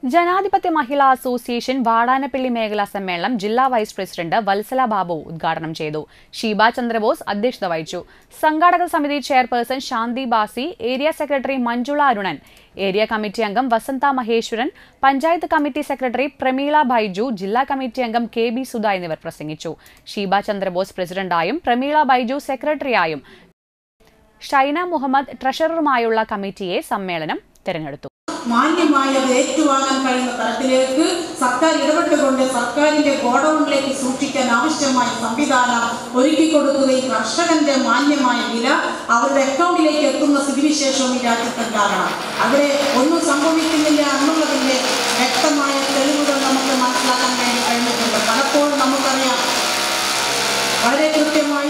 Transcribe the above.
ജനാധിപത്യ മഹിളാ അസോസിയേഷൻ വാടാനപ്പള്ളി മേഖലാ സമ്മേളനം ജില്ലാ വൈസ് പ്രസിഡന്റ് വത്സല ബാബു ഉദ്ഘാടനം ചെയ്തു ഷീബ ചന്ദ്രബോസ് അധ്യക്ഷത വഹിച്ചു സംഘാടക സമിതി chairperson Shanthi Basi area secretary Manjula Arunan area committee അംഗം വസന്ത മഹേശ്വരൻ പഞ്ചായത്ത് കമ്മിറ്റി സെക്രട്ടറി പ്രമീള ബൈജു ജില്ലാ കമ്മിറ്റി അംഗം കെ ബി സുധ എന്നിവർ പ്രസംഗിച്ചു ഷീബ ചന്ദ്രബോസ് പ്രസിഡന്റായും പ്രമീള ബൈജു സെക്രട്ടറിയായും ഷൈന മുഹമ്മദ് ട്രഷററുമായുള്ള കമ്മിറ്റിയെ സമ്മേളനം തെരഞ്ഞെടുത്തു മാന്യമായി അത് ഏറ്റുവാങ്ങാൻ കഴിയുന്ന തരത്തിലേക്ക് സർക്കാർ ഇടപെട്ടുകൊണ്ട് സർക്കാരിന്റെ ഗോഡൌണിലേക്ക് സൂക്ഷിക്കാൻ ആവശ്യമായ സംവിധാനം ഒരുക്കി കൊടുക്കുകയും കർഷകന്റെ മാന്യമായ വില അവരുടെ അക്കൗണ്ടിലേക്ക് എത്തുന്ന സ്ഥിതിവിശേഷവും ഈ രാജ്യത്തുണ്ടാകണം അവിടെ ഒന്നും സംഭവിക്കുന്നില്ല എന്നുള്ളതിന്റെ വ്യക്തമായ തെളിവുകൾ നമുക്ക് മനസ്സിലാക്കാൻ വേണ്ടി കഴിഞ്ഞിട്ടുണ്ട് പലപ്പോഴും നമുക്കറിയാം വളരെ കൃത്യമായി